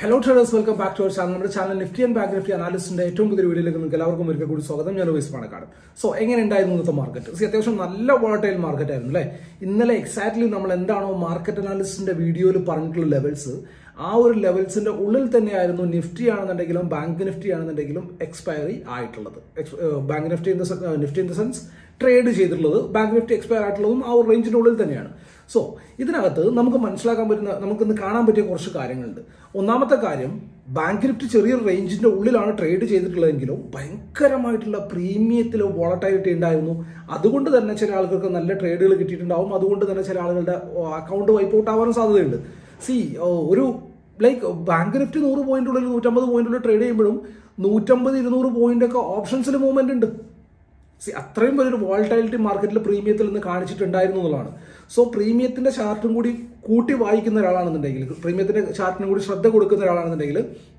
hello traders welcome back to our channel നമ്മുടെ channel nifty and bank nifty അനാലിസ്റ്റിന്റെ ഏറ്റവും പുതിയ വീഡിയോയിലേക്ക് നിങ്ങൾക്ക് എല്ലാവർക്കും ഒരിക്കൽ കൂടി സ്വാഗതം ഞാൻ വൈസ് പാണക്കാട് സോ എങ്ങനെ ഉണ്ടായിരുന്നു ഇന്നത്തെ മാർക്കറ്റ് സി അത്യാവശ്യം നല്ല വോളറ്റൈൽ മാർക്കറ്റ് ആയിരുന്നു അല്ലേ ഇന്നലെ എക്സാക്ട്ലി നമ്മൾ എന്താണോ മാർക്കറ്റ് അനാലിസ്റ്റിന്റെ വീഡിയോയിൽ പറഞ്ഞിട്ടുള്ള ലെവൽസ് ആ ഒരു ലെവൽസിന്റെ ഉള്ളിൽ തന്നെയായിരുന്നു നിഫ്റ്റി ആണെന്നുണ്ടെങ്കിലും ബാങ്ക് നിഫ്റ്റി ആണെന്നുണ്ടെങ്കിലും എക്സ്പയറി ആയിട്ടുള്ളത് bank nifty in the nifty in the sense trade ചെയ്തിട്ടുള്ളത് ബാങ്ക് നിഫ്റ്റി എക്സ്പയർ ആയിട്ടുള്ളതും ആ ഒരു റേഞ്ചിന്റെ ഉള്ളിൽ തന്നെയാണ് സോ ഇതിനകത്ത് നമുക്ക് മനസ്സിലാക്കാൻ പറ്റുന്ന നമുക്കിന്ന് കാണാൻ പറ്റിയ കുറച്ച് കാര്യങ്ങളുണ്ട് ഒന്നാമത്തെ കാര്യം ബാങ്ക് നിഫ്റ്റി ചെറിയൊരു റേഞ്ചിന്റെ ഉള്ളിലാണ് ട്രേഡ് ചെയ്തിട്ടുള്ളതെങ്കിലും ഭയങ്കരമായിട്ടുള്ള പ്രീമിയത്തിൽ വോളറ്റൈലിറ്റി ഉണ്ടായിരുന്നു അതുകൊണ്ട് തന്നെ ചില ആളുകൾക്ക് നല്ല ട്രേഡുകൾ കിട്ടിയിട്ടുണ്ടാവും അതുകൊണ്ട് തന്നെ ചില ആളുകളുടെ അക്കൗണ്ട് വൈപ്പ് ഔട്ട് ആവാനും സാധ്യതയുണ്ട് സി ഒരു ലൈക്ക് ബാങ്ക് നിഫ്റ്റി നൂറ് പോയിന്റ് ഉള്ളിൽ നൂറ്റമ്പത് പോയിന്റ് ഉള്ളിൽ ട്രേഡ് ചെയ്യുമ്പോഴും നൂറ്റമ്പത് ഇരുന്നൂറ് പോയിന്റ് ഒക്കെ ഓപ്ഷൻസിൽ മൂവ്മെന്റ് ഉണ്ട് സി അത്രയും വലിയൊരു വോൾട്ടൈലിറ്റി മാർക്കറ്റിൽ പ്രീമിയത്തിൽ നിന്ന് കാണിച്ചിട്ടുണ്ടായിരുന്നു എന്നുള്ളതാണ് സോ പ്രീമിയത്തിന്റെ ചാർട്ടും കൂടി കൂട്ടി വായിക്കുന്ന ഒരാളാണെന്നുണ്ടെങ്കിൽ പ്രീമിയത്തിന്റെ ചാർട്ടിനും കൂടി ശ്രദ്ധ കൊടുക്കുന്ന ഒരാളാണെന്നുണ്ടെങ്കിൽ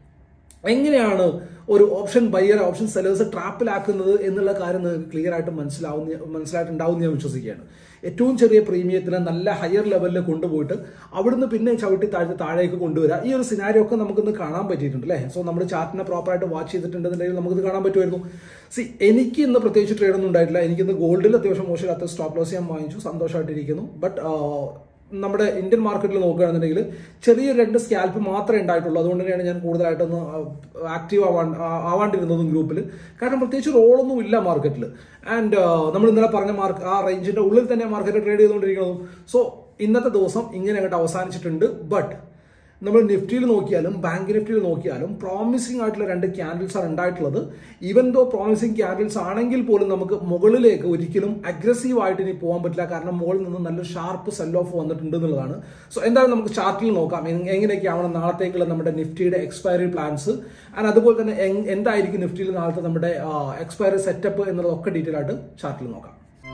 എങ്ങനെയാണ് ഒരു ഓപ്ഷൻ ബയ്യർ ഓപ്ഷൻ സെല്ലേഴ്സ് ട്രാപ്പിലാക്കുന്നത് എന്നുള്ള കാര്യം നിങ്ങൾക്ക് ക്ലിയർ ആയിട്ട് മനസ്സിലാവുന്ന മനസ്സിലായിട്ടുണ്ടാവും ഞാൻ വിശ്വസിക്കുകയാണ് ഏറ്റവും ചെറിയ പ്രീമിയത്തിന് നല്ല ഹയർ ലെവലിൽ കൊണ്ടുപോയിട്ട് അവിടുന്ന് പിന്നെ ചവിട്ടി താഴ്ത്തി താഴേക്ക് കൊണ്ടുവരിക ഈ ഒരു സിനാരിയോ ഒക്കെ നമുക്കിന്ന് കാണാൻ പറ്റിയിട്ടുണ്ട് അല്ലേ സോ നമ്മൾ ചാർട്ടിനെ പ്രോപ്പറായിട്ട് വാച്ച് ചെയ്തിട്ടുണ്ടെന്നുണ്ടെങ്കിൽ നമുക്കിത് കാണാൻ പറ്റുമായിരുന്നു സി എനിക്ക് ഇന്ന് പ്രത്യേകിച്ച് ട്രേഡ് ഒന്നും ഉണ്ടായിട്ടില്ല എനിക്കിന്ന് ഗോൾഡിൽ അത്യാവശ്യം മോശമില്ലാത്ത സ്റ്റോപ്പ് ലോസ് ഞാൻ വാങ്ങിച്ചു സന്തോഷമായിട്ടിരിക്കുന്നു ബട്ട് നമ്മുടെ ഇന്ത്യൻ മാർക്കറ്റിൽ നോക്കുകയാണെന്നുണ്ടെങ്കിൽ ചെറിയ രണ്ട് സ്കാൽപ്പ് മാത്രമേ ഉണ്ടായിട്ടുള്ളൂ അതുകൊണ്ട് തന്നെയാണ് ഞാൻ കൂടുതലായിട്ടൊന്ന് ആക്റ്റീവ് ആവാൻ ആവാണ്ടിരുന്നതും ഗ്രൂപ്പിൽ കാരണം പ്രത്യേകിച്ച് റോളൊന്നും ഇല്ല മാർക്കറ്റിൽ ആൻഡ് നമ്മൾ ഇന്നലെ പറഞ്ഞ മാർക്ക് ആ റേഞ്ചിന്റെ ഉള്ളിൽ തന്നെ മാർക്കറ്റ് ട്രേഡ് ചെയ്തുകൊണ്ടിരിക്കുന്നതും സോ ഇന്നത്തെ ദിവസം ഇങ്ങനെ അങ്ങോട്ട് അവസാനിച്ചിട്ടുണ്ട് ബട്ട് നമ്മൾ നിഫ്റ്റിയിൽ നോക്കിയാലും ബാങ്ക് നിഫ്റ്റിയിൽ നോക്കിയാലും പ്രോമിസിംഗ് ആയിട്ടുള്ള രണ്ട് ക്യാൻഡിൽസ് ആണ് ഉണ്ടായിട്ടുള്ളത് ഈവൻ ദോ പ്രോമിസിംഗ് ക്യാൻഡിൽസ് ആണെങ്കിൽ പോലും നമുക്ക് മുകളിലേക്ക് ഒരിക്കലും അഗ്രസീവ് ആയിട്ട് ഇനി പോകാൻ പറ്റില്ല കാരണം മുകളിൽ നിന്ന് നല്ല ഷാർപ്പ് സെൽ ഓഫ് വന്നിട്ടുണ്ട് എന്നുള്ളതാണ് സോ എന്തായാലും നമുക്ക് ചാർട്ടിൽ നോക്കാം എങ്ങനെയൊക്കെയാണ് നാളത്തേക്കുള്ള നമ്മുടെ നിഫ്റ്റിയുടെ എക്സ്പയറി പ്ലാൻസ് ആൻഡ് അതുപോലെ തന്നെ എന്തായിരിക്കും നിഫ്റ്റിയിൽ നാളത്തെ നമ്മുടെ എക്സ്പയറി സെറ്റപ്പ് എന്നുള്ളതൊക്കെ ഡീറ്റെയിൽ ആയിട്ട് ചാർട്ടിൽ നോക്കാം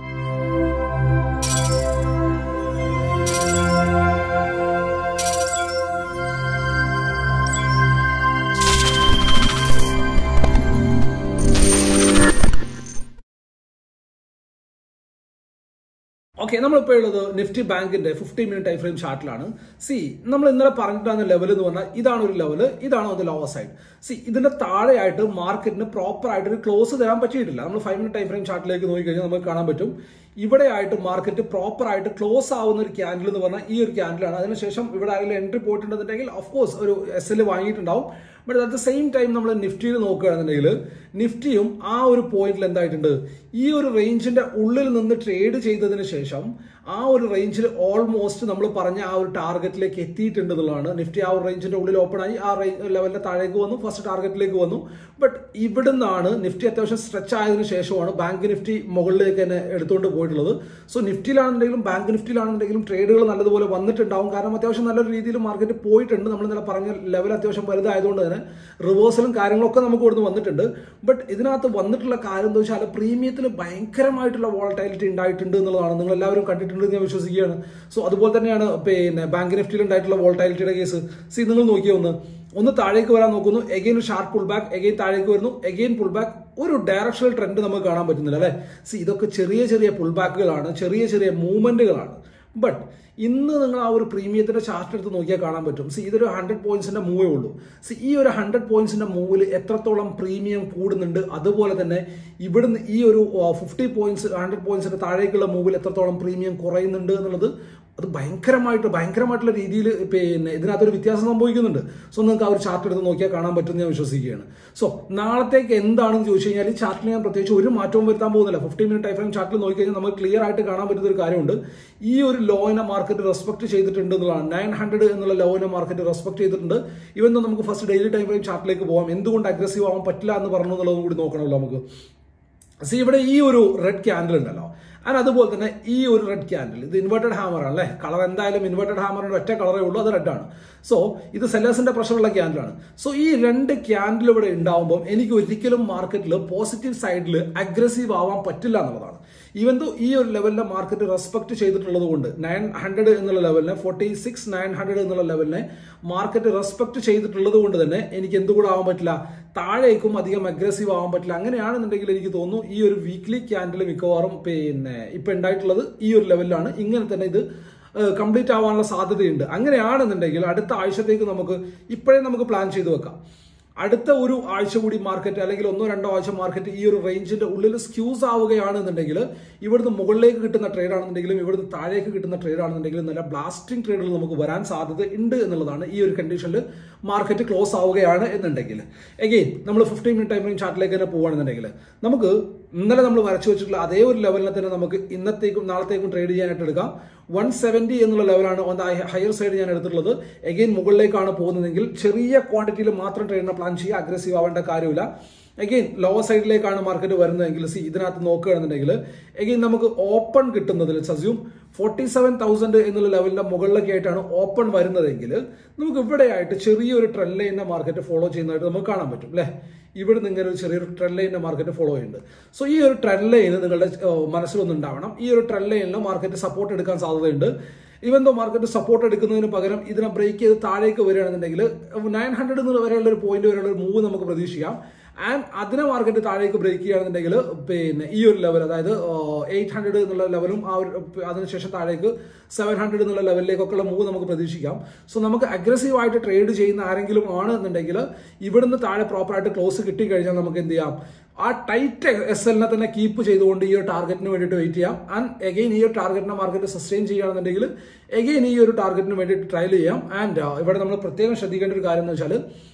ഓക്കെ നമ്മളിപ്പോൾ ഉള്ളത് നിഫ്റ്റി ബാങ്കിന്റെ ഫിഫ്റ്റി മിനിറ്റ് ടൈം ഫ്രെയിം ചാർട്ടിലാണ് സി നമ്മൾ ഇന്നലെ പറഞ്ഞിട്ടാണ് ലെവൽ എന്ന് പറഞ്ഞാൽ ഇതാണ് ഒരു ലെവൽ ഇതാണ് അത് ലോവർ സൈഡ് സി ഇതിന്റെ താഴെയായിട്ട് മാർക്കറ്റിന് പ്രോപ്പർ ആയിട്ട് ഒരു ക്ലോസ് തരാൻ പറ്റിയിട്ടില്ല നമ്മൾ ഫൈവ് മിനിറ്റ് ടൈം ഫ്രെയിം ചാർട്ടിലേക്ക് നോക്കിക്കഴിഞ്ഞാൽ നമുക്ക് കാണാൻ പറ്റും ഇവിടെ ആയിട്ട് മാർക്കറ്റ് പ്രോപ്പർ ആയിട്ട് ക്ലോസ് ആവുന്ന ഒരു ക്യാൻഡിൽ എന്ന് പറഞ്ഞാൽ ഈ ഒരു ക്യാൻഡിലാണ് അതിനുശേഷം ഇവിടെ ആരെങ്കിലും എൻട്രി പോയിട്ടുണ്ടെന്നുണ്ടെങ്കിൽ ഓഫ് കോഴ്സ് ഒരു എസ് എൽ വാങ്ങിയിട്ടുണ്ടാവും but at the same time നമ്മൾ നിഫ്റ്റിയിൽ നോക്കുകയാണെന്നുണ്ടെങ്കിൽ നിഫ്റ്റിയും ആ ഒരു പോയിന്റിൽ എന്തായിട്ടുണ്ട് ഈ ഒരു റേഞ്ചിന്റെ ഉള്ളിൽ നിന്ന് ട്രേഡ് ചെയ്തതിന് ശേഷം ആ ഒരു റേഞ്ചിൽ ഓൾമോസ്റ്റ് നമ്മൾ പറഞ്ഞ ആ ഒരു ടാർഗറ്റിലേക്ക് എത്തിയിട്ടുണ്ട് എന്നുള്ളതാണ് നിഫ്റ്റി ആ ഒരു റേഞ്ചിന്റെ ഉള്ളിൽ ഓപ്പൺ ആയി ആ ലെവലിന്റെ താഴേക്ക് വന്നു ഫസ്റ്റ് ടാർഗറ്റിലേക്ക് വന്നു ബട്ട് ഇവിടുന്നാണ് നിഫ്റ്റി അത്യാവശ്യം സ്ട്രെച്ച് ആയതിനു ശേഷമാണ് ബാങ്ക് നിഫ്റ്റി മുകളിലേക്ക് തന്നെ എടുത്തുകൊണ്ട് പോയിട്ടുള്ളത് സോ നിഫ്റ്റിയിലാണെന്നുണ്ടെങ്കിലും ബാങ്ക് നിഫ്റ്റിയിലാണെന്നുണ്ടെങ്കിലും ട്രേഡുകൾ നല്ലതുപോലെ വന്നിട്ടുണ്ടാവും കാരണം അത്യാവശ്യം നല്ലൊരു രീതിയിൽ മാർക്കറ്റ് പോയിട്ടുണ്ട് നമ്മൾ ഇന്നലെ പറഞ്ഞ ലെവൽ അത്യാവശ്യം വലുതായതുകൊണ്ട് തന്നെ റിവേഴ്സലും കാര്യങ്ങളൊക്കെ നമുക്ക് ഇവിടുന്ന് വന്നിട്ടുണ്ട് ബട്ട് ഇതിനകത്ത് വന്നിട്ടുള്ള കാര്യം എന്താ വെച്ചാൽ പ്രീമിയത്തിൽ ഭയങ്കരമായിട്ടുള്ള വോളറ്റൈലിറ്റി ഉണ്ടായിട്ടുണ്ട് എന്നുള്ളതാണ് നിങ്ങൾ എല്ലാവരും കണ്ടിട്ടുണ്ട് ഞാൻ വിശ്വസിക്കുകയാണ് സോ അതുപോലെ തന്നെയാണ് പിന്നെ ബാങ്ക് നിഫ്റ്റിയിൽ ഉണ്ടായിട്ടുള്ള വോളറ്റൈലിറ്റിയുടെ കേസ് സി നിങ്ങൾ നോക്കിയ ഒന്ന് ഒന്ന് താഴേക്ക് വരാൻ നോക്കുന്നു എഗെയിൻ ഒരു ഷാർപ്പ് പുൾ ബാക്ക് എഗെയിൻ താഴേക്ക് വരുന്നു എഗെയിൻ പുൾ ബാക്ക് ഒരു ഡയറക്ഷണൽ ട്രെൻഡ് നമുക്ക് കാണാൻ പറ്റുന്നില്ല അല്ലേ സി ഇതൊക്കെ ചെറിയ ചെറിയ പുൾ ബാക്കുകളാണ് ചെറിയ ചെറിയ മൂവ്മെന്റുകളാണ് ബട്ട് ഇന്ന് നിങ്ങൾ ആ ഒരു പ്രീമിയത്തിന്റെ ചാർട്ട് എടുത്ത് നോക്കിയാൽ കാണാൻ പറ്റും സി ഇതൊരു ഹൺഡ്രഡ് പോയിന്റ്സിന്റെ മൂവേ ഉള്ളൂ സി ഈ ഒരു ഹൺഡ്രഡ് പോയിന്റ്സിന്റെ മൂവിൽ എത്രത്തോളം പ്രീമിയം കൂടുന്നുണ്ട് അതുപോലെ തന്നെ ഇവിടുന്ന് ഈ ഒരു ഫിഫ്റ്റി പോയിന്റ്സ് ഹൺഡ്രഡ് പോയിന്റ്സിന്റെ താഴേക്കുള്ള മൂവിൽ എത്രത്തോളം പ്രീമിയം കുറയുന്നുണ്ട് എന്നുള്ളത് അത് ഭയങ്കരമായിട്ട് ഭയങ്കരമായിട്ടുള്ള രീതിയിൽ പിന്നെ ഇതിനകത്തൊരു വ്യത്യാസം സംഭവിക്കുന്നുണ്ട് സോ നിങ്ങൾക്ക് ആ ഒരു ചാർട്ട് എടുത്ത് നോക്കിയാൽ കാണാൻ പറ്റുമെന്ന് ഞാൻ വിശ്വസിക്കുകയാണ് സോ നാളത്തേക്ക് എന്താണെന്ന് ചോദിച്ചു കഴിഞ്ഞാൽ ഈ ചാർട്ടിൽ ഞാൻ പ്രത്യേകിച്ച് ഒരു മാറ്റവും വരുത്താൻ പോകുന്നില്ല ഫിഫ്റ്റി മിനിറ്റ് ടൈം ഫ്രെയിം ചാർട്ടിൽ നോക്കി കഴിഞ്ഞാൽ നമുക്ക് ക്ലിയർ ആയിട്ട് കാണാൻ പറ്റുന്ന ഒരു കാര്യമുണ്ട് ഈ ഒരു ലോയിനെ മാർക്കറ്റ് റെസ്പെക്ട് ചെയ്തിട്ടുണ്ട് എന്നുള്ളതാണ് നയൻ ഹൺഡ്രഡ് എന്നുള്ള ലോയിനെ മാർക്കറ്റ് റെസ്പെക്ട് ചെയ്തിട്ടുണ്ട് ഇവൻ നമുക്ക് ഫസ്റ്റ് ഡെയിലി ടൈം ഫ്രെയിം ചാർട്ടിലേക്ക് പോകാം എന്തുകൊണ്ട് അഗ്രസീവ് ആവാൻ പറ്റില്ല എന്ന് പറഞ്ഞു എന്നുള്ളതും കൂടി നോക്കണമല്ലോ നമുക്ക് സി ഇവിടെ ഈ ഒരു റെഡ് ക്യാൻഡിൽ ഉണ്ടല്ലോ ആൻഡ് അതുപോലെ തന്നെ ഈ ഒരു റെഡ് ക്യാൻഡിൽ ഇത് ഇൻവേർട്ടഡ് ഹാമർ ആണ് അല്ലേ കളർ എന്തായാലും ഇൻവേർട്ടഡ് ഹാമറിന്റെ ഒറ്റ കളറേ ഉള്ളൂ അത് റെഡ് ആണ് സോ ഇത് സെല്ലേഴ്സിന്റെ പ്രഷറുള്ള ക്യാൻഡിലാണ് സോ ഈ രണ്ട് ക്യാൻഡിൽ ഇവിടെ ഉണ്ടാവുമ്പോൾ എനിക്ക് ഒരിക്കലും മാർക്കറ്റിൽ പോസിറ്റീവ് സൈഡിൽ അഗ്രസീവ് ആവാൻ പറ്റില്ല എന്നുള്ളതാണ് ഈവൻ ദോ ഈ ഒരു ലെവലിനെ മാർക്കറ്റ് റെസ്പെക്ട് ചെയ്തിട്ടുള്ളത് കൊണ്ട് നയൻ ഹൺഡ്രഡ് എന്നുള്ള ലെവലിനെ ഫോർട്ടി സിക്സ് നയൻ ഹൺഡ്രഡ് എന്നുള്ള ലെവലിനെ മാർക്കറ്റ് റെസ്പെക്ട് ചെയ്തിട്ടുള്ളത് കൊണ്ട് തന്നെ എനിക്ക് എന്തുകൂടെ ആവാൻ പറ്റില്ല താഴേക്കും അധികം അഗ്രസീവ് ആവാൻ പറ്റില്ല അങ്ങനെയാണെന്നുണ്ടെങ്കിൽ എനിക്ക് തോന്നുന്നു ഈ ഒരു വീക്ക്ലി ക്യാൻഡിൽ മിക്കവാറും പിന്നെ ഇപ്പൊ ഉണ്ടായിട്ടുള്ളത് ഈ ഒരു ലെവലിലാണ് ഇങ്ങനെ തന്നെ ഇത് കംപ്ലീറ്റ് ആവാനുള്ള സാധ്യതയുണ്ട് അങ്ങനെയാണെന്നുണ്ടെങ്കിൽ അടുത്ത ആഴ്ചത്തേക്ക് നമുക്ക് ഇപ്പോഴേ നമുക്ക് പ്ലാൻ ചെയ്ത് വെക്കാം അടുത്ത ഒരു ആഴ്ച കൂടി മാർക്കറ്റ് അല്ലെങ്കിൽ ഒന്നോ രണ്ടോ ആഴ്ച മാർക്കറ്റ് ഈ ഒരു റേഞ്ചിന്റെ ഉള്ളിൽ സ്ക്യൂസ് ആവുകയാണെന്നുണ്ടെങ്കിൽ ഇവിടുന്ന് മുകളിലേക്ക് കിട്ടുന്ന ട്രേഡ് ആണെന്നുണ്ടെങ്കിലും ഇവിടുന്ന് താഴേക്ക് കിട്ടുന്ന ട്രേഡ് ആണെന്നുണ്ടെങ്കിലും നല്ല ബ്ലാസ്റ്റിംഗ് ട്രേഡുകൾ നമുക്ക് വരാൻ സാധ്യത ഉണ്ട് എന്നുള്ളതാണ് ഈ ഒരു കണ്ടീഷനിൽ മാർക്കറ്റ് ക്ലോസ് ആവുകയാണ് എന്നുണ്ടെങ്കിൽ എഗെയിൻ നമ്മൾ ഫിഫ്റ്റീൻ മിനിറ്റ് ടൈം ചാർട്ടിലേക്ക് തന്നെ പോവുകയാണെന്നുണ്ടെങ്കിൽ നമുക്ക് ഇന്നലെ നമ്മൾ വരച്ചു വെച്ചിട്ടുള്ള അതേ ഒരു ലെവലിനെ തന്നെ നമുക്ക് ഇന്നത്തേക്കും നാളത്തേക്കും ട്രേഡ് ചെയ്യാനായിട്ട് എടുക്കാം വൺ സെവൻറ്റി എന്നുള്ള ലെവലാണ് ഓൺ ദ ഹയർ സൈഡ് ഞാൻ എടുത്തിട്ടുള്ളത് എഗെയിൻ മുകളിലേക്കാണ് പോകുന്നതെങ്കിൽ ചെറിയ ക്വാണ്ടിറ്റിയിൽ മാത്രം ട്രേഡിനെ പ്ലാൻ ചെയ്യുക അഗ്രസീവ് ആവേണ്ട കാര്യമില്ല എഗെയിൻ ലോവർ സൈഡിലേക്കാണ് മാർക്കറ്റ് വരുന്നതെങ്കിൽ സി ഇതിനകത്ത് നോക്കുകയാണെന്നുണ്ടെങ്കിൽ എഗെയിൻ നമുക്ക് ഓപ്പൺ കിട്ടുന്നതിൽ സസ്യൂം ഫോർട്ടി സെവൻ തൗസൻഡ് എന്നുള്ള ലെവലിന്റെ മുകളിലൊക്കെ ആയിട്ടാണ് ഓപ്പൺ വരുന്നതെങ്കിൽ നമുക്ക് ഇവിടെയായിട്ട് ചെറിയൊരു ട്രെൻഡ് ലൈനിന്റെ മാർക്കറ്റ് ഫോളോ ചെയ്യുന്നതായിട്ട് നമുക്ക് കാണാൻ പറ്റും അല്ലേ ഇവിടുന്ന് ഇങ്ങനെ ഒരു ചെറിയൊരു ട്രെൻഡ് ലൈനിന്റെ മാർക്കറ്റ് ഫോളോ ചെയ്യുന്നുണ്ട് സോ ഈ ഒരു ട്രെൻഡ് ലൈന് നിങ്ങളുടെ മനസ്സിലൊന്നും ഉണ്ടാവണം ഈ ഒരു ട്രെൻഡ് ലൈനിൽ മാർക്കറ്റ് സപ്പോർട്ട് എടുക്കാൻ സാധ്യതയുണ്ട് ഇവൻ ദോ മാർക്കറ്റ് സപ്പോർട്ട് എടുക്കുന്നതിന് പകരം ഇതിനെ ബ്രേക്ക് ചെയ്ത് താഴേക്ക് വരികയാണെന്നുണ്ടെങ്കിൽ നയൻ ഹൺഡ്രഡ് എന്നുള്ള വരെയുള്ള ഒരു പോയിന്റ് വരെയുള്ള ഒരു മൂവ് നമുക്ക് പ്രതീക്ഷിക്കാം ആൻഡ് അതിനെ മാർക്കറ്റ് താഴേക്ക് ബ്രേക്ക് ചെയ്യുകയാണെന്നുണ്ടെങ്കിൽ പിന്നെ ഈ ഒരു ലെവൽ അതായത് എയ്റ്റ് ഹൺഡ്രഡ് എന്നുള്ള ലെവലും ആ ഒരു അതിനുശേഷം താഴേക്ക് സെവൻ ഹൺഡ്രഡ് എന്നുള്ള ലെവലിലേക്കൊക്കെയുള്ള മൂവ് നമുക്ക് പ്രതീക്ഷിക്കാം സോ നമുക്ക് അഗ്രസീവ് ആയിട്ട് ട്രേഡ് ചെയ്യുന്ന ആരെങ്കിലും ആണ് എന്നുണ്ടെങ്കിൽ ഇവിടുന്ന് താഴെ പ്രോപ്പറായിട്ട് ക്ലോസ് കിട്ടിക്കഴിഞ്ഞാൽ നമുക്ക് എന്ത് ചെയ്യാം ആ ടൈറ്റ് എസ് എല്ലിനെ തന്നെ കീപ്പ് ചെയ്തുകൊണ്ട് ഈ ഒരു ടാർഗറ്റിന് വേണ്ടിയിട്ട് വെയിറ്റ് ചെയ്യാം ആൻഡ് എഗെയിൻ ഈ ഒരു ടാർഗറ്റിനെ മാർക്കറ്റ് സസ്റ്റെയിൻ ചെയ്യുകയാണെന്നുണ്ടെങ്കിൽ എഗെയിൻ ഈ ഒരു ടാർഗറ്റിന് വേണ്ടിയിട്ട് ട്രയൽ ചെയ്യാം ആൻഡ് ഇവിടെ നമ്മൾ പ്രത്യേകം ശ്രദ്ധിക്കേണ്ട ഒരു കാര്യം എന്ന് വെച്ചാൽ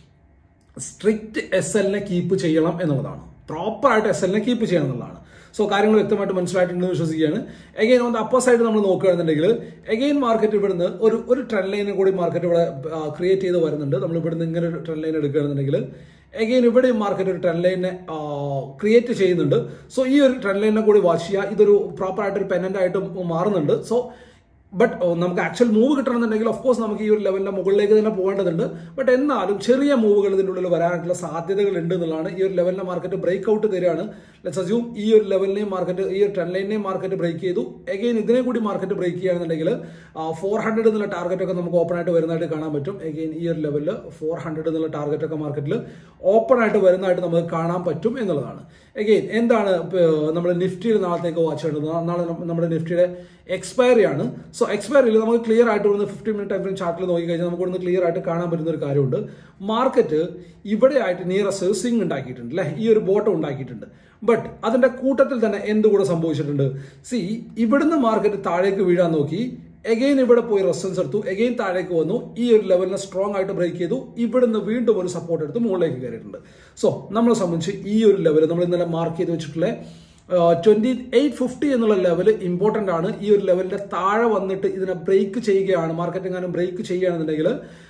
സ്ട്രിക്റ്റ് എസ് എല്ലിനെ കീപ്പ് ചെയ്യണം എന്നുള്ളതാണ് പ്രോപ്പറായിട്ട് എസ് എല്ലിനെ കീപ്പ് ചെയ്യണം എന്നുള്ളതാണ് സോ കാര്യങ്ങൾ വ്യക്തമായിട്ട് മനസ്സിലായിട്ടുണ്ടെന്ന് വിശ്വസിക്കുകയാണ് again on the upper side നമ്മൾ നോക്കുകയാണെന്നുണ്ടെങ്കിൽ എഗെയിൻ മാർക്കറ്റ് ഇവിടുന്ന് ഒരു ഒരു ട്രെൻഡ് ലൈനും കൂടി മാർക്കറ്റ് ഇവിടെ ക്രിയേറ്റ് ചെയ്ത് വരുന്നുണ്ട് നമ്മൾ ഇവിടുന്ന് ഇങ്ങനെ ഒരു ട്രെൻഡ് ലൈൻ എടുക്കുകയാണെന്നുണ്ടെങ്കിൽ എഗെയിൻ ഇവിടെയും മാർക്കറ്റ് ഒരു ട്രെൻഡ് ലൈനെ ക്രിയേറ്റ് ചെയ്യുന്നുണ്ട് സോ ഈ ഒരു ട്രെൻഡ് ലൈനെ കൂടി വാച്ച് ചെയ്യുക ഇതൊരു പ്രോപ്പറായിട്ട് ഒരു പെനന്റ് ആയിട്ട് മാറുന്നുണ്ട് സോ ബട്ട് നമുക്ക് ആക്ച്വൽ മൂവ് കിട്ടണമെന്നുണ്ടെങ്കിൽ ഓഫ് കോഴ്സ് നമുക്ക് ഈ ഒരു ലെവലിന്റെ മുകളിലേക്ക് തന്നെ പോകേണ്ടതുണ്ട് ബട്ട് എന്നാലും ചെറിയ മൂവുകൾ ഇതിൻ്റെ ഉള്ളിൽ വരാനായിട്ടുള്ള സാധ്യതകൾ ഉണ്ട് എന്നുള്ളതാണ് ഈ ഒരു ലെവലിന്റെ മാർക്കറ്റ് ബ്രേക്ക് ഔട്ട് തരികയാണ് ലെറ്റ്സ് അസ്യൂം ഈ ഒരു ലെവലിനെയും മാർക്കറ്റ് ഈ ഒരു ട്രെൻഡ് ലൈനെയും മാർക്കറ്റ് ബ്രേക്ക് ചെയ്തു എഗെയിൻ ഇതിനെ കൂടി മാർക്കറ്റ് ബ്രേക്ക് ചെയ്യുകയാണെന്നുണ്ടെങ്കിൽ ഫോർ ഹൺഡ്രഡ് എന്നുള്ള ടാർഗറ്റ് ഒക്കെ നമുക്ക് ഓപ്പൺ ആയിട്ട് വരുന്നതായിട്ട് കാണാൻ പറ്റും എഗെയിൻ ഈ ഒരു ലെവലിൽ ഫോർ ഹൺഡ്രഡ് എന്നുള്ള ടാർഗറ്റ് ഒക്കെ മാർക്കറ്റിൽ ഓപ്പൺ ആയിട്ട് വരുന്നതായിട്ട് നമുക്ക് കാണാൻ പറ്റും എന്നുള്ളതാണ് എഗെയിൻ എന്താണ് നമ്മൾ നിഫ്റ്റിയിൽ നാളത്തേക്ക് വാച്ച് ചെയ്യേണ്ടത് നാളെ നമ്മുടെ നിഫ്റ്റിയുടെ എക്സ്പയറി ആണ് സോ എക്സ്പയറിയിൽ നമുക്ക് ക്ലിയർ ആയിട്ട് ഇവിടുന്ന് ഫിഫ്റ്റി മിനിറ്റ് ടൈം ഫ്രെയിം ചാർട്ടിൽ നോക്കി കഴിഞ്ഞാൽ നമുക്ക് ഇവിടുന്ന് ക്ലിയർ ആയിട്ട് കാണാൻ പറ്റുന്ന ഒരു കാര്യമുണ്ട് മാർക്കറ്റ് ഇവിടെ ആയിട്ട് നിയറസ്റ്റ് സ്വിംഗ് ഉണ്ടാക്കിയിട്ടുണ്ട് അല്ലെ ഈ ഒരു ബോട്ടം ഉണ്ടാക്കിയിട്ടുണ്ട് ബട്ട് അതിന്റെ കൂട്ടത്തിൽ തന്നെ എന്തുകൂടെ സംഭവിച്ചിട്ടുണ്ട് സി ഇവിടുന്ന് മാർക്കറ്റ് താഴേക്ക് വീഴാൻ നോക്കി എഗെയിൻ ഇവിടെ പോയി റെസിസ്റ്റൻസ് എടുത്തു എഗെയിൻ താഴേക്ക് വന്നു ഈ ഒരു ലെവലിനെ സ്ട്രോങ് ആയിട്ട് ബ്രേക്ക് ചെയ്തു ഇവിടുന്ന് വീണ്ടും ഒരു സപ്പോർട്ട് എടുത്ത് മുകളിലേക്ക് കയറിയിട്ടുണ്ട് സോ നമ്മളെ സംബന്ധിച്ച് ഈ ഒരു ലെവൽ നമ്മൾ ഇന്നലെ മാർക്ക് ചെയ്ത് വെച്ചിട്ടുള്ള ട്വന്റി എയ്റ്റ് ഫിഫ്റ്റി എന്നുള്ള ലെവൽ ഇമ്പോർട്ടന്റ് ആണ് ഈ ഒരു ലെവലിന്റെ താഴെ വന്നിട്ട് ഇതിനെ ബ്രേക്ക് ചെയ്യുകയാണ് മാർക്കറ്റ് എങ്ങാനും ബ്രേക്ക് ചെയ്യുകയാണെന്നുണ്ടെങ്കിൽ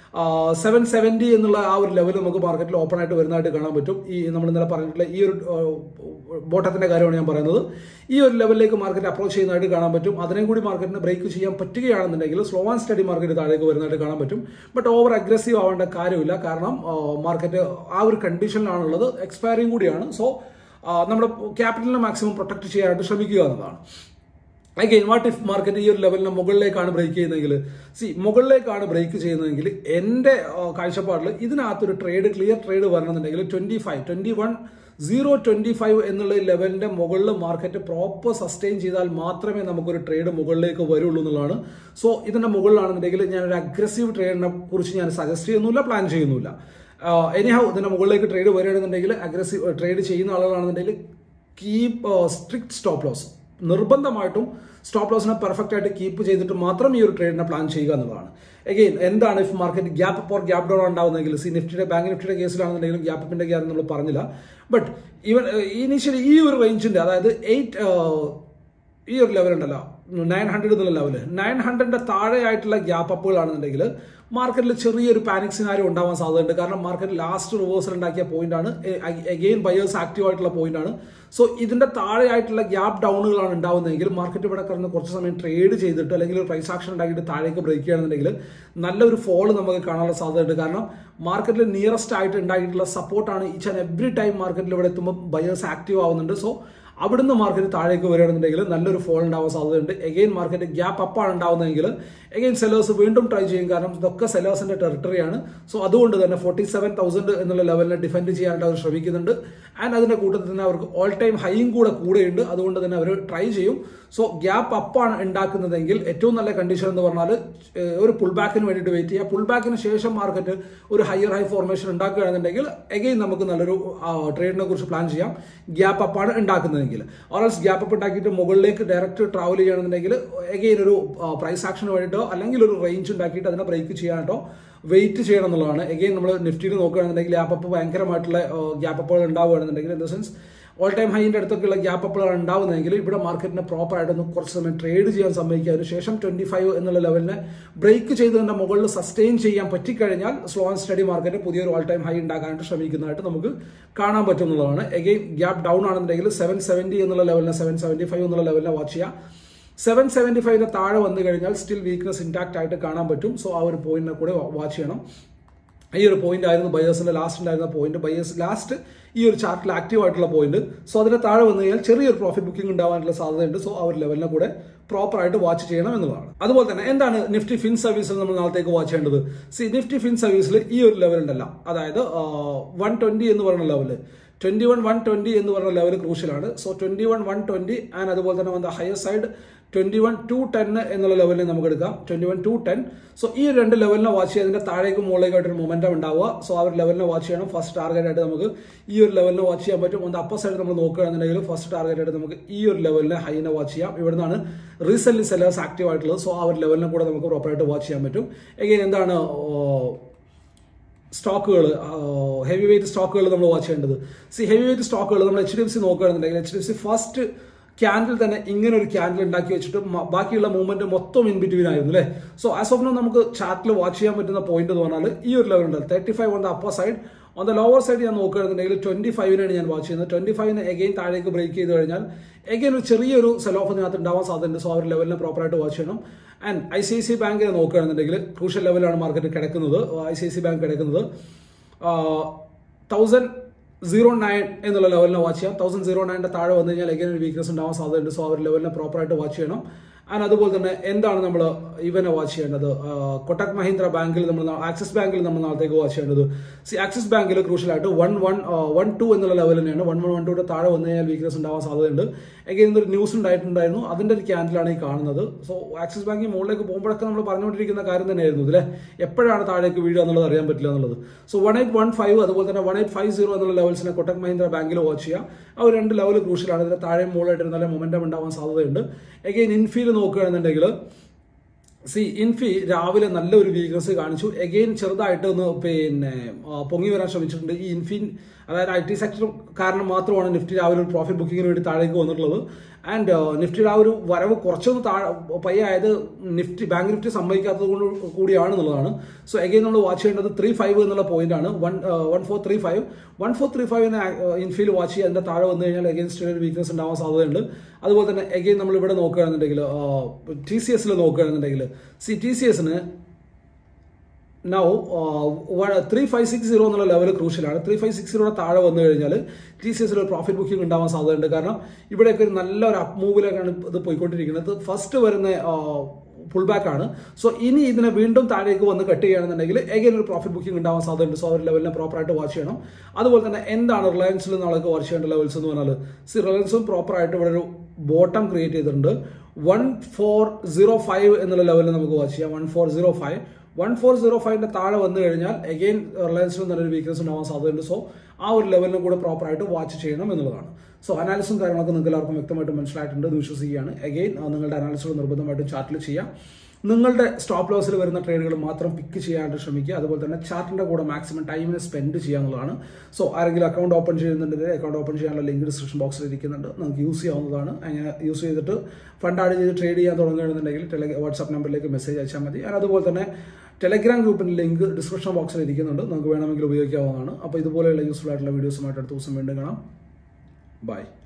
സെവൻ സെവൻറ്റി എന്നുള്ള ആ ഒരു ലെവൽ നമുക്ക് മാർക്കറ്റിൽ ഓപ്പൺ ആയിട്ട് വരുന്നതായിട്ട് കാണാൻ പറ്റും ഈ നമ്മൾ ഇന്നലെ പറഞ്ഞിട്ടുള്ള ഈ ഒരു ബോട്ടത്തിന്റെ കാര്യമാണ് ഞാൻ പറയുന്നത് ഈ ഒരു ലെവലിലേക്ക് മാർക്കറ്റ് അപ്രോച്ച് ചെയ്യുന്നതായിട്ട് കാണാൻ പറ്റും അതിനെ കൂടി മാർക്കറ്റിന് ബ്രേക്ക് ചെയ്യാൻ പറ്റുകയാണെന്നുണ്ടെങ്കിൽ സ്ലോ ആൻഡ് സ്റ്റഡി മാർക്കറ്റ് താഴേക്ക് വരുന്നതായിട്ട് കാണാൻ പറ്റും ബട്ട് ഓവർ അഗ്രസീവ് ആവേണ്ട കാര്യമില്ല കാരണം മാർക്കറ്റ് ആ ഒരു കണ്ടീഷനിലാണുള്ളത് എക്സ്പയറിയും കൂടിയാണ് സോ നമ്മുടെ ക്യാപിറ്റലിനെ മാക്സിമം പ്രൊട്ടക്ട് ചെയ്യാനായിട്ട് ശ്രമിക്കുക എന്നതാണ് അഗെയിൻ വാട്ട് ഇഫ് മാർക്കറ്റ് ഈ ഒരു ലെവലിന് മുകളിലേക്കാണ് ബ്രേക്ക് ചെയ്യുന്നതെങ്കിൽ സി മുകളിലേക്കാണ് ബ്രേക്ക് ചെയ്യുന്നതെങ്കിൽ എൻ്റെ കാഴ്ചപ്പാടിൽ ഇതിനകത്തൊരു ട്രേഡ് ക്ലിയർ ട്രേഡ് വരണമെന്നുണ്ടെങ്കിൽ twenty five twenty one zero twenty five എന്നുള്ള ലെവലിന്റെ മുകളിൽ മാർക്കറ്റ് പ്രോപ്പർ സസ്റ്റെയിൻ ചെയ്താൽ മാത്രമേ നമുക്കൊരു ട്രേഡ് മുകളിലേക്ക് വരുള്ളൂ എന്നുള്ളതാണ് സോ ഇതിന്റെ മുകളിലാണെന്നുണ്ടെങ്കിൽ ഞാൻ ഒരു അഗ്രസീവ് ട്രേഡിനെ കുറിച്ച് ഞാൻ സജസ്റ്റ് ചെയ്യുന്നില്ല പ്ലാൻ ചെയ്യുന്നില്ല എനിഹൗ ഇതിന്റെ മുകളിലേക്ക് ട്രേഡ് വരികയാണെന്നുണ്ടെങ്കിൽ അഗ്രസീവ് ട്രേഡ് ചെയ്യുന്ന ആളുകളാണെന്നുണ്ടെങ്കിൽ കീപ് സ്ട്രിക്ട് സ്റ്റോപ്പ് ലോസ് നിർബന്ധമായിട്ടും സ്റ്റോപ്പ് ലോസിനെ പെർഫെക്റ്റ് ആയിട്ട് കീപ്പ് ചെയ്തിട്ട് മാത്രം ഈ ഒരു ട്രേഡിനെ പ്ലാൻ ചെയ്യുക എന്നുള്ളതാണ് എഗെയിൻ എന്താണ് if market gap for gap down ഉണ്ടാവുന്നെങ്കിൽ സി നിഫ്റ്റിയുടെ ബാങ്ക് നിഫ്റ്റിയുടെ കേസിലാണെന്നുണ്ടെങ്കിലും ഗ്യാപ്പ് അപ്പിന്റെ കാര്യം നമ്മൾ പറഞ്ഞില്ല ബട്ട് ഈവൻ ഇനീഷ്യലി ഈ ഒരു റേഞ്ചിന്റെ അതായത് എയ്റ്റ് ഈ ഒരു ലെവൽ ഉണ്ടല്ലോ നയൻ ഹൺഡ്രഡ് എന്നുള്ള ലെവല് നയൻ ഹൺഡ്രഡിന്റെ താഴെയായിട്ടുള്ള ഗ്യാപ്പ് അപ്പുകളാണെന്നുണ്ടെങ്കിൽ മാർക്കറ്റിൽ ചെറിയൊരു പാനിക് സിനാരി ഉണ്ടാവാൻ സാധ്യതയുണ്ട് കാരണം മാർക്കറ്റ് ലാസ്റ്റ് റിവേഴ്സൽ ഉണ്ടാക്കിയ പോയിന്റ് ആണ് എഗെയിൻ ബയേഴ്സ് ആക്റ്റീവ് ആയിട്ടുള്ള പോയിന്റ് ആണ് സോ ഇതിന്റെ താഴെയായിട്ടുള്ള ഗ്യാപ്പ് ഡൗണുകളാണ് ഉണ്ടാവുന്നതെങ്കിൽ മാർക്കറ്റ് ഇവിടെ കിടന്ന് കുറച്ച് സമയം ട്രേഡ് ചെയ്തിട്ട് അല്ലെങ്കിൽ ഒരു പ്രൈസ് ആക്ഷൻ ഉണ്ടാക്കിയിട്ട് താഴേക്ക് ബ്രേക്ക് ചെയ്യുകയാണെന്നുണ്ടെങ്കിൽ നല്ലൊരു ഫോൾ നമുക്ക് കാണാനുള്ള സാധ്യതയുണ്ട് കാരണം മാർക്കറ്റിൽ നിയറസ്റ്റ് ആയിട്ട് ഉണ്ടായിട്ടുള്ള സപ്പോർട്ടാണ് ഈച്ച് ആൻഡ് എവറി ടൈം മാർക്കറ്റിൽ ഇവിടെ എത്തുമ്പോൾ ബയേഴ്സ് ആക്റ്റീവ് ആവുന്നുണ്ട് സോ അവിടുന്ന് മാർക്കറ്റ് താഴേക്ക് വരികയാണെന്നുണ്ടെങ്കിൽ നല്ലൊരു ഫോൾ ഉണ്ടാവാൻ സാധ്യതയുണ്ട് എഗെയിൻ മാർക്കറ്റ് ഗ്യാപ്പ് അപ്പാണ് ഉണ്ടാവുന്നതെങ്കിൽ എഗെയിൻ സെല്ലേഴ്സ് വീണ്ടും ട്രൈ ചെയ്യും കാരണം ഇതൊക്കെ സെല്ലേഴ്സിന്റെ ടെറിട്ടറിയാണ് സോ അതുകൊണ്ട് തന്നെ ഫോർട്ടി സെവൻ തൗസൻഡ് എന്നുള്ള ലെവലിനെ ഡിഫെൻഡ് ചെയ്യാനായിട്ട് അവർ ശ്രമിക്കുന്നുണ്ട് ആൻഡ് അതിന്റെ കൂട്ടത്തിൽ തന്നെ അവർക്ക് ഓൾ ടൈം ഹൈയും കൂടെ കൂടെയുണ്ട് അതുകൊണ്ട് തന്നെ അവർ ട്രൈ ചെയ്യും സോ ഗ്യാപ്പ് അപ്പാണ് ഉണ്ടാക്കുന്നതെങ്കിൽ ഏറ്റവും നല്ല കണ്ടീഷൻ എന്ന് പറഞ്ഞാൽ ഏഹ്, ഒരു പുൾ ബാക്കിന് വേണ്ടിയിട്ട് വെയിറ്റ് ചെയ്യുക പുൾ ബാക്കിന് ശേഷം മാർക്കറ്റ് ഒരു ഹയർ ഹൈ ഫോർമേഷൻ ഉണ്ടാക്കുകയാണെന്നുണ്ടെങ്കിൽ എഗെയിൻ നമുക്ക് നല്ലൊരു ട്രേഡിനെ കുറിച്ച് പ്ലാൻ ചെയ്യാം ഗ്യാപ്പ് അപ്പാണ് ഉണ്ടാക്കുന്നതെങ്കിൽ ഓറൽസ് ഗ്യാപ്പ് അപ്പ് ഉണ്ടാക്കിയിട്ട് മുകളിലേക്ക് ഡയറക്റ്റ് ട്രാവൽ ചെയ്യുകയാണെന്നുണ്ടെങ്കിൽ എഗെയിൻ ഒരു പ്രൈസ് ആക്ഷന് വേണ്ടിയിട്ടോ അല്ലെങ്കിൽ ഒരു റേഞ്ച് ഉണ്ടാക്കിയിട്ട് അതിനെ ബ്രേക്ക് ചെയ്യാനായിട്ടോ വെയിറ്റ് ചെയ്യണം എന്നുള്ളതാണ് എഗെയിൻ നമ്മൾ നിഫ്റ്റിയിൽ നോക്കുകയാണെന്നുണ്ടെങ്കിൽ ഗ്യാപ്പ് അപ്പ് ഭയങ്കരമായിട്ടുള്ള ഗ്യാപ്പ് അപ്പുകൾ ഉണ്ടാവുകയാണെന്നുണ്ടെങ്കിൽ in the sense all time ഹൈൻ്റെ അടുത്തൊക്കെയുള്ള ഗ്യാപ്പ് അപ്പുകളാണ് ഉണ്ടാവുന്നതെങ്കിൽ ഇവിടെ മാർക്കറ്റിനെ പ്രോപ്പർ ആയിട്ടൊന്ന് കുറച്ച് സമയം ട്രേഡ് ചെയ്യാൻ സമ്മതിക്കുക അതിനുശേഷം ട്വന്റി ഫൈവ് എന്നുള്ള ലെവലിനെ ബ്രേക്ക് ചെയ്തതിന്റെ മുകളിൽ സസ്റ്റെയിൻ ചെയ്യാൻ പറ്റിക്കഴിഞ്ഞാൽ സ്ലോ ആൻഡ് സ്റ്റഡി മാർക്കറ്റ് പുതിയൊരു ഓൾ ടൈം ഹൈ ഉണ്ടാക്കാനായിട്ട് ശ്രമിക്കുന്നതായിട്ട് നമുക്ക് കാണാൻ പറ്റുന്നതാണ് എഗെയിൻ ഗ്യാപ്പ് ഡൗൺ ആണെന്നുണ്ടെങ്കിൽ സെവൻ സെവൻറ്റി എന്നുള്ള ലെവലിനെ സെവൻ സെവൻറ്റി ഫൈവ് എന്നുള്ള ലെവലിനെ വാച്ച് ചെയ്യുക സെവൻ സെവൻറ്റി ഫൈവിന് താഴെ വന്നു കഴിഞ്ഞാൽ സ്റ്റിൽ വീക്ക്നെസ് ഇൻടാക്ട് ആയിട്ട് കാണാൻ പറ്റും സോ ആ ഒരു പോയിന്റിനെ കൂടെ വാച്ച് ചെയ്യണം ഈ ഒരു പോയിന്റ് ആയിരുന്നു ബയേഴ്സിന്റെ ലാസ്റ്റ് ഉണ്ടായിരുന്ന പോയിന്റ് ബയേഴ്സ് ലാസ്റ്റ് ഈ ഒരു ചാർട്ടിൽ ആക്റ്റീവ് ആയിട്ടുള്ള പോയിന്റ് സോ അതിന് താഴെ വന്നു കഴിഞ്ഞാൽ ചെറിയൊരു പ്രോഫിറ്റ് ബുക്കിംഗ് ഉണ്ടാവാനുള്ള സാധ്യതയുണ്ട് സോ ആ ഒരു ലെവലിനെ കൂടെ പ്രോപ്പർ ആയിട്ട് വാച്ച് ചെയ്യണം എന്നുള്ളതാണ് അതുപോലെ തന്നെ എന്താണ് നിഫ്റ്റി ഫിൻ സർവീസിൽ നമ്മൾ നാളത്തേക്ക് വാച്ച് ചെയ്യേണ്ടത് സി നിഫ്റ്റി ഫിൻ സർവീസിൽ ഈ ഒരു ലെവൽ ഉണ്ടല്ല അതായത് വൺ ട്വന്റി എന്ന് പറയുന്ന level twenty one one twenty എന്ന് പറയുന്ന ലെവൽ ക്രൂഷ്യലാണ് so twenty one one twenty and അതുപോലെ തന്നെ വന്ന higher side twenty one two ten എന്നുള്ള ലെവലിൽ നമുക്ക് എടുക്കാം twenty one two ten so ഈ രണ്ട് ലെവലിനെ വാച്ച് ചെയ്ത് അതിന്റെ താഴേക്ക് മുകളിലേക്കായിട്ട് ഒരു മൊമെന്റം ഉണ്ടാവുക സോ ആ ഒരു ലെവലിനെ വാച്ച് ചെയ്യണം ഫസ്റ്റ് ടാർഗറ്റ് ആയിട്ട് നമുക്ക് ഈ ഒരു ലെവലിനെ വാച്ച് ചെയ്യാൻ പറ്റും ഒന്ന് അപ്പർ സൈഡ് നമ്മൾ നോക്കുകയാണെന്നുണ്ടെങ്കിൽ ഫസ്റ്റ് ടാർഗറ്റ് ആയിട്ട് നമുക്ക് ഈ ഒരു ലെവലിനെ ഹൈനെ വാച്ച് ചെയ്യാം ഇവിടുന്നാണ് റീസെന്റ് സെല്ലേഴ്സ് ആക്റ്റീവ് ആയിട്ടുള്ളത് സോ ആ ഒരു ലെവലിനെ കൂടെ നമുക്ക് പ്രോപ്പറായിട്ട് വാച്ച് ചെയ്യാൻ പറ്റും എഗെയിൻ എന്താണ് സ്റ്റോക്കുകൾ ഹെവി വെയിറ്റ് സ്റ്റോക്കുകൾ നമ്മൾ വാച്ച് ചെയ്യേണ്ടത് സി ഹെവി വെയിറ്റ് സ്റ്റോക്കുകൾ നമ്മൾ എച്ച് ഡി എഫ് സി നോക്കുകയാണെന്നുണ്ടെങ്കിൽ H D F C first candle തന്നെ ഇങ്ങനെ ഒരു ക്യാൻഡിൽ ഉണ്ടാക്കി വെച്ചിട്ട് മ- ബാക്കിയുള്ള മൂവ്മെന്റ് മൊത്തം ഇൻ ബിറ്റ്വീൻ ആയിരുന്നു അല്ലേ സോ ആസ് ഓഫ് നോ നമുക്ക് ചാർട്ടിൽ വാച്ച് ചെയ്യാൻ പറ്റുന്ന പോയിന്റ് എന്ന് പറഞ്ഞാൽ ഈ ഒരു ലെവൽ ഉണ്ട് thirty five on the upper side on the lower side ഞാൻ നോക്കുകയാണെന്നുണ്ടെങ്കിൽ ട്വന്റി ഫൈവിനാണ് ഞാൻ വാച്ച് ചെയ്യുന്നത് ട്വന്റി ഫൈവിന് എഗെയിൻ താഴേക്ക് ബ്രേക്ക് ചെയ്ത് കഴിഞ്ഞാൽ എഗെയിൻ ഒരു ചെറിയൊരു സെൽ ഓഫ് ഇതിനകത്ത് ഉണ്ടാവാൻ സാധ്യതയുണ്ട് സോ ആ ഒരു ലെവലിനെ പ്രോപ്പറായിട്ട് വാച്ച് ചെയ്യണം and I C I C ബാങ്കിനെ നോക്കുകയാണെന്നുണ്ടെങ്കിൽ ക്രൂഷ്യൽ ലെവലാണ് മാർക്കറ്റ് കിടക്കുന്നത് I C I C bank കിടക്കുന്നത് തൗസൻഡ് സീറോ നയൻ എന്നുള്ള ലെവലിനെ വാച്ച് ചെയ്യാം തൗസൻഡ് സീറോ നയൻ്റെ താഴെ വന്നു കഴിഞ്ഞാൽ എങ്ങനെ ഒരു വീക്ക്നസ് ഉണ്ടാവാൻ സാധ്യതയുണ്ട് സോ ആ ഒരു ലെവലിനെ പ്രോപ്പറായിട്ട് വാച്ച് ചെയ്യണം ആൻഡ് അതുപോലെ തന്നെ എന്താണ് നമ്മൾ ഇവനെ വാച്ച് ചെയ്യേണ്ടത് ആ, കൊട്ടക് മഹീന്ദ്ര ബാങ്കിൽ നമ്മൾ നാ- ആക്സിസ് ബാങ്കിൽ നമ്മൾ നാളത്തേക്ക് വാച്ച് ചെയ്യേണ്ടത് സി ആക്സിസ് ബാങ്കിൽ ക്രൂഷ്യലായിട്ട് വൺ വൺ വൺ ടു എന്നുള്ള ലെവൽ തന്നെയാണ് വൺ വൺ വൺ ടുയുടെ താഴെ വന്നു കഴിഞ്ഞാൽ വീക്ക്നസ് ഉണ്ടാവാൻ സാധ്യതയുണ്ട് എഗെയിൻ ഇന്നൊരു ന്യൂസ് ഉണ്ടായിട്ടുണ്ടായിരുന്നു അതിന്റെ ഒരു ക്യാൻഡിലാണ് ഈ കാണുന്നത് സോ ആക്സിസ് ബാങ്കിൽ മുകളിലേക്ക് പോകുമ്പോഴൊക്കെ നമ്മൾ പറഞ്ഞുകൊണ്ടിരിക്കുന്ന കാര്യം തന്നെയായിരുന്നു ഇതിലെ എപ്പോഴാണ് താഴേക്ക് വീഴുക എന്നുള്ളത് അറിയാൻ പറ്റില്ല എന്നുള്ളത് so one eight one five അതുപോലെ തന്നെ വൺ എയ്റ്റ് ഫൈവ് സീറോ എന്നുള്ള ലെവൽസിനെ കൊട്ടക് മഹീന്ദ്ര ബാങ്കിൽ വാച്ച് ചെയ്യാം ആ ഒരു രണ്ട് ലെവൽ ക്രൂഷ്യലാണ് ഇതിന്റെ താഴെ മുകളിലായിട്ട് നല്ല മൊമെന്റം ഉണ്ടാവാൻ സാധ്യതയുണ്ട് എഗെയിൻ ഇൻഫീൽ നോക്കുകയാണെന്നുണ്ടെങ്കിൽ സി ഇൻഫി രാവിലെ നല്ലൊരു വീക്ക്നസ് കാണിച്ചു എഗെയിൻ ചെറുതായിട്ട് ഒന്ന് പിന്നെ ആ, പൊങ്ങി വരാൻ ശ്രമിച്ചിട്ടുണ്ട് ഈ ഇൻഫിൻ അതായത് ഐ ടി സെക്ടർ കാരണം മാത്രമാണ് നിഫ്റ്റി രാവിലെ ഒരു പ്രോഫിറ്റ് ബുക്കിങ്ങിന് വേണ്ടി താഴേക്ക് വന്നിട്ടുള്ളത് ആൻഡ് നിഫ്റ്റിയുടെ ആ ഒരു വരവ് കുറച്ചൊന്ന് താഴെ പയ്യായത് നിഫ്റ്റി ബാങ്ക് നിഫ്റ്റി സമ്മതിക്കാത്തത് കൊണ്ട് കൂടിയാണ് എന്നുള്ളതാണ് സോ എഗെയിൻ നമ്മൾ വാച്ച് ചെയ്യേണ്ടത് ത്രീ ഫൈവ് എന്നുള്ള പോയിന്റ് ആണ് one one four three five one four three ഫൈവിന് ഇൻഫീൽ വാച്ച് ചെയ്യുക അതിന്റെ താഴെ വന്നു കഴിഞ്ഞാൽ എഗെയിൻസ്റ്റ് ഒരു വീക്ക്നസ് ഉണ്ടാവാൻ സാധ്യതയുണ്ട് അതുപോലെ തന്നെ എഗെയിൻ നമ്മൾ ഇവിടെ നോക്കുകയാണെന്നുണ്ടെങ്കിൽ ടി സി എസിൽ നോക്കുകയാണെന്നുണ്ടെങ്കിൽ സി ടി സി എസിന് now three five six zero എന്നുള്ള ലെവൽ ക്രൂഷ്യലാണ് ത്രീ ഫൈവ് സിക്സ് സീറോയുടെ താഴെ വന്നു കഴിഞ്ഞാൽ ടി സി എസിൽ ഒരു പ്രോഫിറ്റ് ബുക്കിംഗ് ഉണ്ടാവാൻ സാധ്യതയുണ്ട് കാരണം ഇവിടെയൊക്കെ ഒരു നല്ലൊരു അപ്പ് മൂവിലേക്കാണ് ഇത് പോയിക്കൊണ്ടിരിക്കുന്നത് ഫസ്റ്റ് വരുന്ന പുൾ ബാക്ക് ആണ് സോ ഇനി ഇതിനെ വീണ്ടും താഴേക്ക് വന്ന് കട്ട് ചെയ്യുകയാണെന്നുണ്ടെങ്കിൽ എഗൈൻ ഒരു പ്രോഫിറ്റ് ബുക്കിംഗ് ഉണ്ടാവാൻ സാധ്യതയുണ്ട് സോ ആ ഒരു ലെവലിനെ പ്രോപ്പറായിട്ട് വാച്ച് ചെയ്യണം അതുപോലെ തന്നെ എന്താണ് റിലയൻസിൽ നാളേക്ക് വാച്ച് ചെയ്യേണ്ട ലെവൽസ് എന്ന് പറഞ്ഞാൽ സി റിലയൻസും പ്രോപ്പറായിട്ട് ഇവിടെ ഒരു ബോട്ടം ക്രിയേറ്റ് ചെയ്തിട്ടുണ്ട് വൺ ഫോർ സീറോ ഫൈവ് എന്നുള്ള ലെവലിൽ നമുക്ക് വാച്ച് ചെയ്യാം one four zero five one four zero ഫൈവിന്റെ താഴെ വന്നു കഴിഞ്ഞാൽ എഗെയിൻ റിലയൻസിന് നല്ലൊരു വീക്ക്നസ് ഉണ്ടാവാൻ സാധ്യതയുണ്ട് സോ ആ ഒരു ലെവലിനും കൂടെ പ്രോപ്പറായിട്ട് വാച്ച് ചെയ്യണം എന്നുള്ളതാണ് സോ അനാലിസും കാര്യങ്ങളൊക്കെ നിങ്ങൾക്ക് എല്ലാവർക്കും വ്യക്തമായിട്ട് മനസ്സിലായിട്ടുണ്ട് എന്ന് വിശ്വസിക്കുകയാണ് എഗെയിൻ നിങ്ങളുടെ അനാലിസുകൾ നിർബന്ധമായിട്ടും ചാർട്ടിൽ ചെയ്യാം നിങ്ങളുടെ സ്റ്റോപ്പ് ലോസിൽ വരുന്ന ട്രേഡുകൾ മാത്രം പിക്ക് ചെയ്യാനായിട്ട് ശ്രമിക്കുക അതുപോലെ തന്നെ ചാർട്ടിന്റെ കൂടെ മാക്സിമം ടൈമിന് സ്പെൻഡ് ചെയ്യാന്നുള്ളതാണ് സോ ആരെങ്കിലും അക്കൗണ്ട് ഓപ്പൺ ചെയ്യുന്നുണ്ടെങ്കിൽ അക്കൗണ്ട് ഓപ്പൺ ചെയ്യാനുള്ള ലിങ്ക് ഡിസ്ക്രിപ്ഷൻ ബോക്സിൽ ഇരിക്കുന്നുണ്ട് നമുക്ക് യൂസ് ചെയ്യാവുന്നതാണ് അങ്ങനെ യൂസ് ചെയ്തിട്ട് ഫണ്ട് ആഡ് ചെയ്ത് ട്രേഡ് ചെയ്യാൻ തുടങ്ങുകയാണെന്നുണ്ടെങ്കിൽ ടെലി വാട്സാപ്പ് നമ്പറിലേക്ക് മെസ്സേജ് അയച്ചാൽ മതി and അതുപോലെ തന്നെ ടെലഗ്രാം ഗ്രൂപ്പിന്റെ ലിങ്ക് ഡിസ്ക്രിപ്ഷൻ ബോക്സിൽ ഇരിക്കുന്നുണ്ട് നമുക്ക് വേണമെങ്കിൽ ഉപയോഗിക്കാവുന്നതാണ് അപ്പോൾ ഇതുപോലെയുള്ള യൂസ്ഫുൾ ആയിട്ടുള്ള വീഡിയോസുമായിട്ട് അടുത്ത ദിവസം വീണ്ടും കാണാം ബൈ